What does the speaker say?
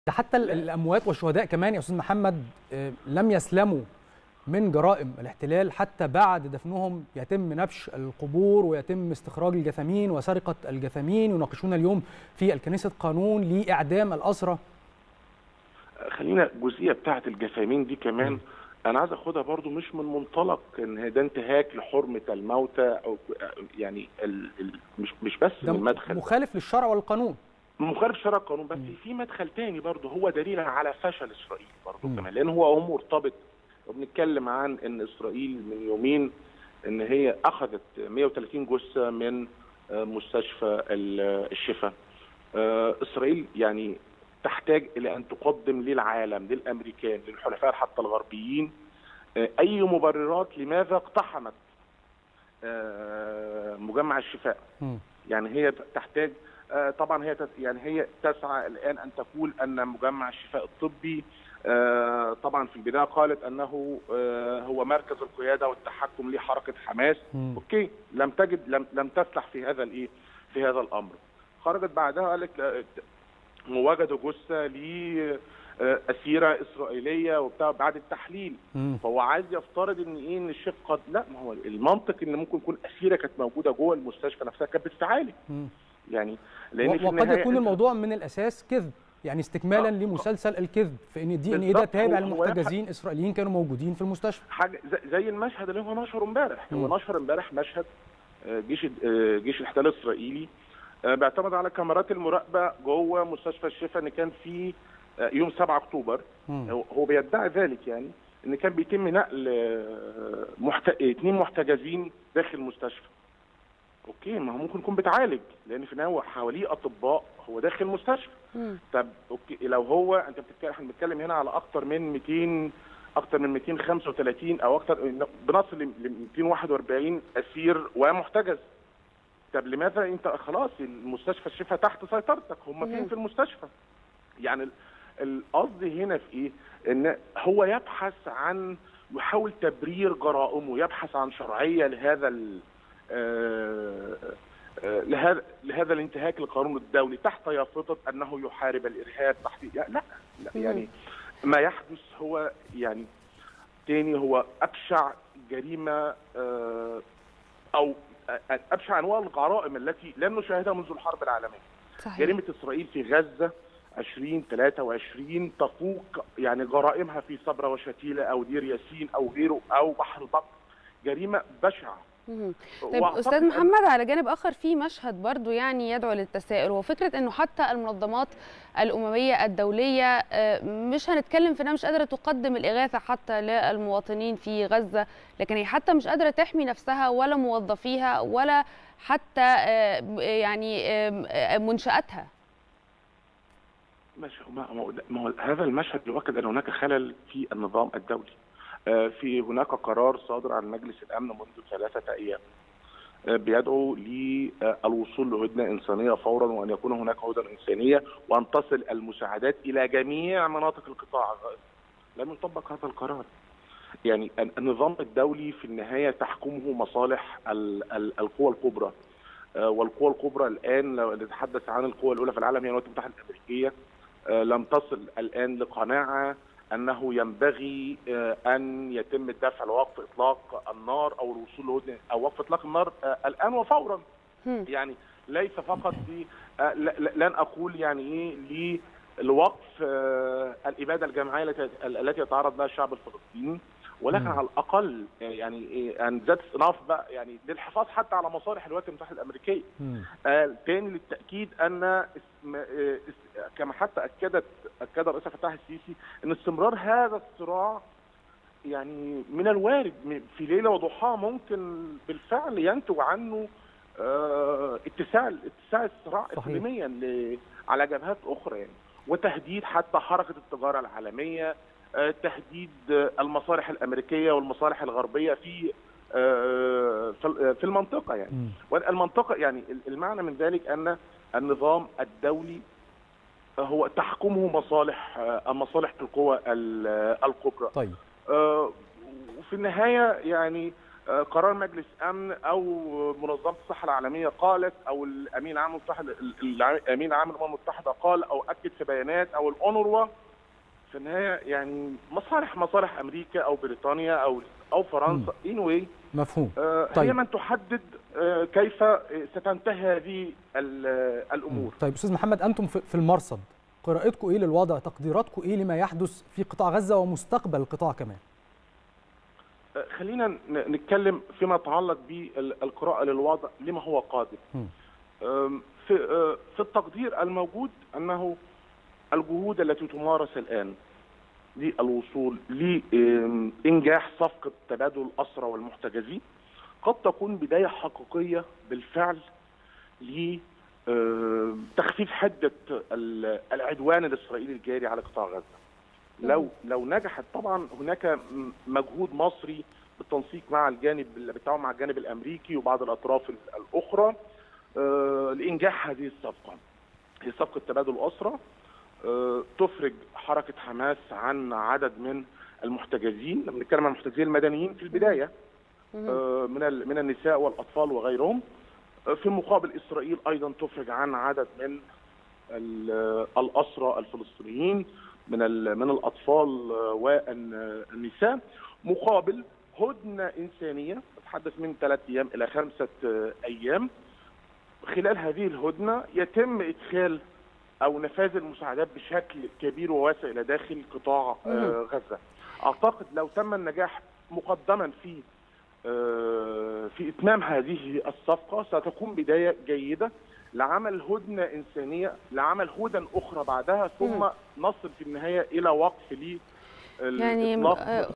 ده حتى ال- الاموات والشهداء كمان يا استاذ محمد آه، لم يسلموا من جرائم الاحتلال حتى بعد دفنهم يتم نبش القبور ويتم استخراج الجثامين وسرقه الجثامين يناقشون اليوم في الكنيسه قانون لاعدام الاسرى خلينا الجزئيه بتاعه الجثامين دي كمان انا عايز اخدها برضو مش من منطلق ان ده انتهاك لحرمه الموتى او يعني ال ال مش مش بس ده من مدخل مخالف للشرع والقانون مخالف شرع القانون بس مم. في مدخل تاني برضه هو دليل على فشل اسرائيل برضه مم. كمان لان هو هو مرتبط وبنتكلم عن ان اسرائيل من يومين ان هي اخذت 130 جثه من آه، مستشفى ال- الشفا آه، اسرائيل يعني تحتاج الى ان تقدم للعالم للامريكان للحلفاء حتى الغربيين آه، اي مبررات لماذا اقتحمت آه، مجمع الشفاء مم. يعني هي تحتاج آه، طبعا هي تس- يعني هي تسعى الان ان تقول ان مجمع الشفاء الطبي آه، طبعا في البدايه قالت انه آه، هو مركز القياده والتحكم لحركه حماس مم. اوكي لم تجد لم لم تسلح في هذا الايه في هذا الامر خرجت بعدها قالت آه، وجدوا جثه لاسيره اسرائيليه وبتاع بعد التحليل مم. فهو عايز يفترض ان ايه ان الشيخ قد لا ما هو المنطق ان ممكن يكون اسيره كانت موجوده جوه المستشفى نفسها كانت بتتعالج مم. يعني لان في وقد النهاية يكون أنت- الموضوع من الاساس كذب يعني استكمالا آه. لمسلسل الكذب في ان الدي ان ايه ده بالضبط. تابع هو- هو لمحتجزين اسرائيليين كانوا موجودين في المستشفى حاجه زي- زي المشهد اللي هو نشره امبارح مم. هو نشر امبارح مشهد آه، جيش آه، جيش الاحتلال الاسرائيلي آه، بيعتمد على كاميرات المراقبه جوه مستشفى الشفا ان كان في آه، يوم 7 اكتوبر مم. هو هو بيدعي ذلك يعني ان كان بيتم نقل آه، محت... اثنين محتجزين داخل المستشفى اوكي ما هو ممكن يكون بيتعالج لان في النهايه هو حواليه اطباء هو داخل المستشفى مم. طب اوكي لو هو انت بتتكلم احنا بنتكلم هنا على اكتر من 200 اكتر من 235 او اكتر بنصل ل 241 اسير ومحتجز طب لماذا انت خلاص المستشفى الشفا تحت سيطرتك هم فين مم. في المستشفى يعني ال- القصد هنا في ايه ان هو يبحث عن يحاول تبرير جرائمه يبحث عن شرعيه لهذا ال آه، آه، لهذا لهذا الانتهاك للقانون الدولي تحت يافطه انه يحارب الارهاب تحت يعني لا, لا مم. يعني ما يحدث هو يعني تاني هو ابشع جريمه آه، او آه، ابشع انواع الجرائم التي لم نشاهدها منذ الحرب العالميه صحيح جريمه اسرائيل في غزه 2023 تفوق يعني جرائمها في صبرا وشتيله او دير ياسين او غيره او بحر البقر جريمه بشعه مهم. طيب وأعتقد استاذ أن- محمد على جانب اخر في مشهد برضو يعني يدعو للتساؤل وفكره انه حتى المنظمات الامميه الدوليه آه، مش هنتكلم في انها مش قادره تقدم الاغاثه حتى للمواطنين في غزه لكن هي حتى مش قادره تحمي نفسها ولا موظفيها ولا حتى آه، يعني آه، آه، منشاتها ماشي ما ما هو- ما هو هذا المشهد يؤكد ان هناك خلل في النظام الدولي آه، في هناك قرار صادر عن مجلس الامن منذ ثلاثه ايام آه، بيدعو للوصول لهدنه انسانيه فورا وان يكون هناك هدنه انسانيه وان تصل المساعدات الى جميع مناطق القطاع لم يطبق هذا القرار يعني ال- النظام الدولي في النهايه تحكمه مصالح ال- ال- القوى الكبرى آه، والقوى الكبرى الان لو نتحدث عن القوى الاولى في العالم هي الولايات المتحده الامريكيه آه، لم تصل الان لقناعه انه ينبغي آه، ان يتم الدفع لوقف اطلاق النار او الوصول لهدنه او وقف اطلاق النار آه، الان وفورا هم. يعني ليس فقط في آه، ل- ل- لن اقول يعني ايه لوقف آه، الاباده الجماعيه التي التي يتعرض لها الشعب الفلسطيني ولكن مم. على الاقل يعني إيه ان ذات اناف بقى يعني للحفاظ حتى على مصالح الولايات المتحده الامريكيه مم. آه، تاني للتاكيد ان اسم آه، اس- كما حتى اكدت اكد الرئيس عبد الفتاح السيسي ان استمرار هذا الصراع يعني من الوارد م- في ليله وضحاها ممكن بالفعل ينتج عنه آه، اتساع اتساع الصراع صحيح. اقليميا ل- على جبهات اخرى يعني وتهديد حتى حركه التجاره العالميه آه، تهديد آه، المصالح الامريكيه والمصالح الغربيه في آه، في في المنطقه يعني مم. والمنطقه يعني المعنى من ذلك ان النظام الدولي هو تحكمه مصالح مصالح القوى ال- الكبرى طيب آه، وفي النهايه يعني آه، قرار مجلس امن او منظمه الصحه العالميه قالت او الامين العام المتحد الامين العام للامم المتحده قال او اكد في بيانات او الاونروا في النهايه يعني مصالح مصالح امريكا او بريطانيا او او فرنسا anyway مفهوم آه، هي طيب. من تحدد آه، كيف ستنتهي هذه ال- الامور طيب استاذ محمد انتم في في المرصد قراءتكم ايه للوضع تقديراتكم ايه لما يحدث في قطاع غزه ومستقبل القطاع كمان آه، خلينا ن- نتكلم فيما يتعلق بالقراءه للوضع لما هو قادم مم. آم، في آه، في التقدير الموجود انه الجهود التي تمارس الان للوصول لانجاح صفقه تبادل الاسرى والمحتجزين قد تكون بدايه حقيقيه بالفعل لتخفيف حده ال- العدوان الاسرائيلي الجاري على قطاع غزه. لو لو نجحت طبعا هناك م- مجهود مصري بالتنسيق مع الجانب بالتعاون مع الجانب الامريكي وبعض الاطراف ال- الاخرى آه، لانجاح هذه الصفقه. هي صفقه تبادل اسرى آه، تفرج حركه حماس عن عدد من المحتجزين، لما بنتكلم عن المحتجزين المدنيين في البدايه مهم. آه، من ال- من النساء والاطفال وغيرهم آه، في مقابل اسرائيل ايضا تفرج عن عدد من ال- الاسرى الفلسطينيين من ال- من الاطفال آه، والنساء مقابل هدنه انسانيه تتحدث من ثلاث ايام الى خمسه آه، ايام خلال هذه الهدنه يتم ادخال او نفاذ المساعدات بشكل كبير وواسع الى داخل قطاع آه، غزه. اعتقد لو تم النجاح مقدما في آه، في اتمام هذه الصفقه ستكون بدايه جيده لعمل هدنه انسانيه لعمل هدن اخرى بعدها ثم نصل في النهايه الى وقف ل يعني الإطلاق آه،